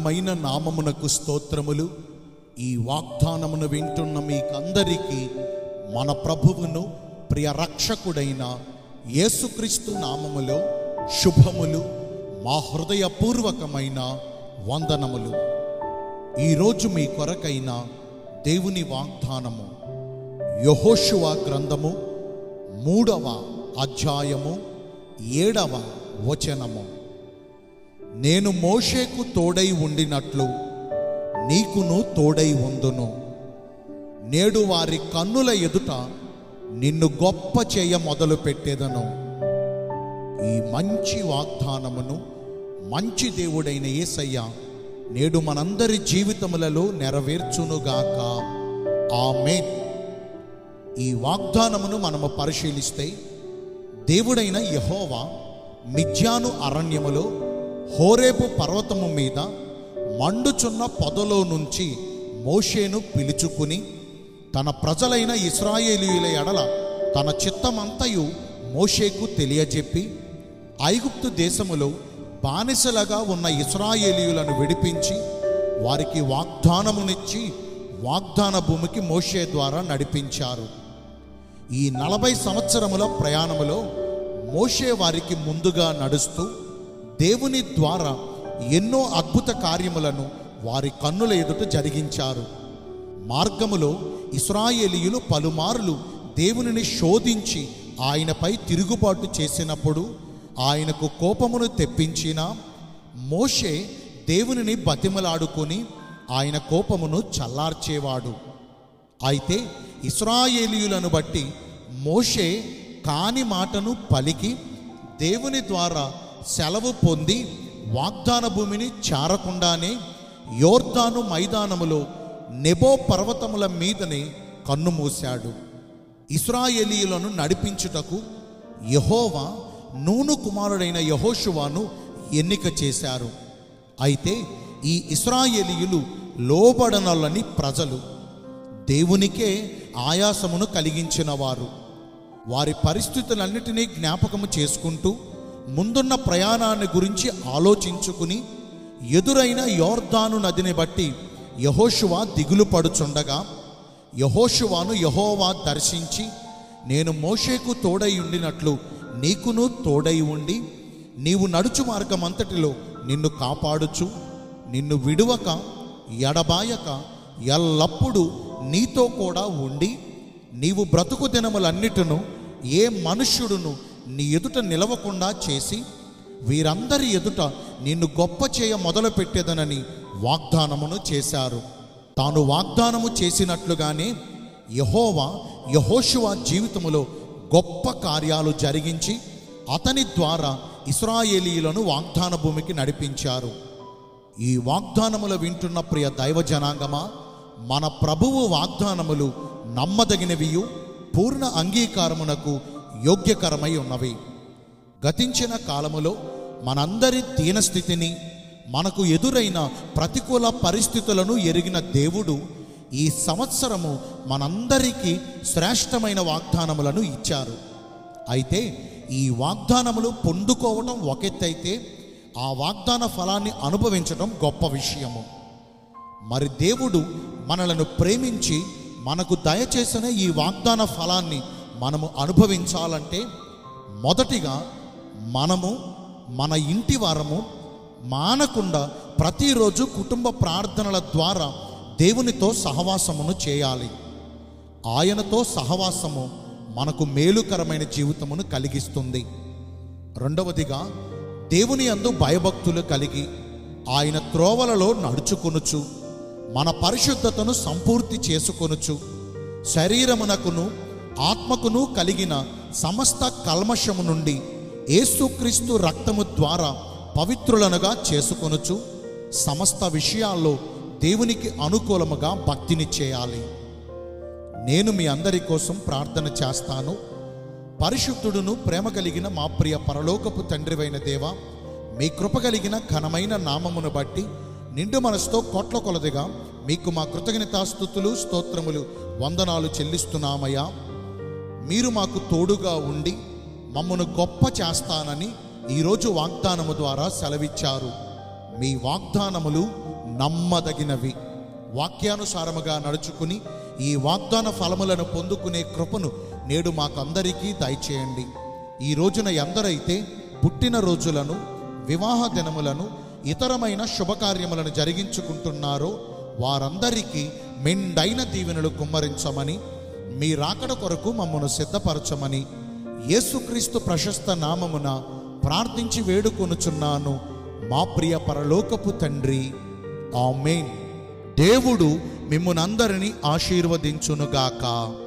ఘనమైన నామమునకు స్తోత్రములు ఈ వాగ్దానమును వింటున్న మీకందరికీ మన ప్రభువును ప్రియ రక్షకుడైన యేసుక్రీస్తు నామములో శుభములు మా హృదయపూర్వకమైన వందనములు ఈరోజు మీ కొరకైన దేవుని వాగ్దానము యహోషువ గ్రంథము మూడవ అధ్యాయము ఏడవ వచనము నేను మోషేకు తోడై ఉండినట్లు నీకును తోడై ఉందును నేడు వారి కన్నుల ఎదుట నిన్ను గొప్ప చేయ మొదలు పెట్టేదను ఈ మంచి వాగ్దానమును మంచి దేవుడైన యేసయ్య నేడు మనందరి జీవితములలో నెరవేర్చునుగాక ఆమేన్ ఈ వాగ్దానమును మనము పరిశీలిస్తే దేవుడైన యహోవా మిథ్యాను అరణ్యములో హోరేపు పర్వతము మీద మండుచున్న పొదలో నుంచి మోషేను పిలుచుకుని తన ప్రజలైన ఇస్రాయేలీయుల ఎడల తన చిత్తమంతయు మోషేకు తెలియజెప్పి ఐగుప్తు దేశములో బానిసలుగా ఉన్న ఇస్రాయేలీయులను విడిపించి వారికి వాగ్దానమునిచ్చి వాగ్దాన భూమికి మోషే ద్వారా నడిపించారు ఈ నలభై సంవత్సరముల ప్రయాణములో మోషే వారికి ముందుగా నడుస్తూ దేవుని ద్వారా ఎన్నో అద్భుత కార్యములను వారి కన్నుల ఎదుట జరిగించారు మార్గములో ఇస్రాయేలీయులు పలుమార్లు దేవునిని శోధించి ఆయనపై తిరుగుబాటు చేసినప్పుడు ఆయనకు కోపమును తెప్పించిన మోషే దేవునిని బతిమలాడుకొని ఆయన కోపమును చల్లార్చేవాడు అయితే ఇస్రాయేలీయులను బట్టి మోషే కాని మాటను పలికి దేవుని ద్వారా సెలవు పొంది వాగ్దాన భూమిని చేరకుండానే యోర్దాను మైదానములో నెబో పర్వతముల మీదనే కన్ను మూశాడు ఇస్రాయేలీయులను నడిపించుటకు యహోవా నూను కుమారుడైన యహోషువాను ఎన్నిక చేశారు అయితే ఈ ఇస్రాయేలీయులు లోబడనలని ప్రజలు దేవునికే ఆయాసమును కలిగించిన వారు వారి పరిస్థితులన్నిటినీ జ్ఞాపకము చేసుకుంటూ ముందున్న ప్రయాణాన్ని గురించి ఆలోచించుకుని ఎదురైన యోర్దాను నదిని బట్టి యహోషువ దిగులు పడుచుండగా యహోషువాను యహోవా దర్శించి నేను మోషేకు తోడై ఉండినట్లు నీకును తోడై ఉండి నీవు నడుచు మార్గమంతటిలో నిన్ను కాపాడుచు నిన్ను విడువక ఎడబాయక ఎల్లప్పుడూ నీతో కూడా ఉండి నీవు బ్రతుకు దినములన్నిటిను ఏ మనుష్యుడును నీ ఎదుట నిలవకుండా చేసి వీరందరి ఎదుట నిన్ను గొప్ప చేయ మొదలు పెట్టేదనని వాగ్దానమును చేశారు తాను వాగ్దానము చేసినట్లుగానే యహోవా యహోషువ జీవితములో గొప్ప కార్యాలు జరిగించి అతని ద్వారా ఇస్రాయేలీయులను వాగ్దాన భూమికి నడిపించారు ఈ వాగ్దానములు వింటున్న ప్రియ దైవ జనాంగమా మన ప్రభువు వాగ్దానములు నమ్మదగినవియు పూర్ణ అంగీకారమునకు యోగ్యకరమై ఉన్నవి గతించిన కాలములో మనందరి దీనస్థితిని మనకు ఎదురైన ప్రతికూల పరిస్థితులను ఎరిగిన దేవుడు ఈ సంవత్సరము మనందరికీ శ్రేష్టమైన వాగ్దానములను ఇచ్చారు అయితే ఈ వాగ్దానములు పొందుకోవడం ఒకెత్తైతే ఆ వాగ్దాన ఫలాన్ని అనుభవించడం గొప్ప విషయము మరి దేవుడు మనలను ప్రేమించి మనకు దయచేసిన ఈ వాగ్దాన ఫలాన్ని మనము అనుభవించాలంటే మొదటిగా మనము మన ఇంటి వారము మానకుండా ప్రతిరోజు కుటుంబ ప్రార్థనల ద్వారా దేవునితో సహవాసమును చేయాలి ఆయనతో సహవాసము మనకు మేలుకరమైన జీవితమును కలిగిస్తుంది రెండవదిగా దేవుని అందు భయభక్తులు కలిగి ఆయన త్రోవలలో నడుచుకొనుచు మన పరిశుద్ధతను సంపూర్తి చేసుకొనుచు శరీరమునకును ఆత్మకును కలిగిన సమస్త కల్మషము నుండి యేసుక్రీస్తు రక్తము ద్వారా పవిత్రులనుగా చేసుకొనుచు సమస్త విషయాల్లో దేవునికి అనుకూలముగా భక్తిని చేయాలి నేను మీ అందరి కోసం ప్రార్థన చేస్తాను పరిశుద్ధుడును ప్రేమ కలిగిన మా ప్రియ పరలోకపు తండ్రివైన దేవ మీ కృప కలిగిన ఘనమైన నామమును బట్టి నిండు మనసుతో కోట్ల కొలదిగా మీకు మా కృతజ్ఞతాస్థుతులు స్తోత్రములు వందనాలు చెల్లిస్తున్నామయ్యా మీరు మాకు తోడుగా ఉండి మమ్మను గొప్ప చేస్తానని ఈరోజు వాగ్దానము ద్వారా సెలవిచ్చారు మీ వాగ్దానములు నమ్మదగినవి వాక్యానుసారముగా నడుచుకుని ఈ వాగ్దాన ఫలములను పొందుకునే కృపను నేడు మాకందరికీ దయచేయండి ఈ రోజున ఎందరైతే పుట్టిన రోజులను వివాహ దినములను ఇతరమైన శుభకార్యములను జరిగించుకుంటున్నారో వారందరికీ మెండైన దీవెనలు కుమ్మరించమని మీ రాకడ కొరకు మమ్మను సిద్ధపరచమని యేసుక్రీస్తు ప్రశస్త నామమున ప్రార్థించి వేడుకొనుచున్నాను మా ప్రియ పరలోకపు తండ్రి ఆమేన్ దేవుడు మిమ్మునందరినీ ఆశీర్వదించునుగాక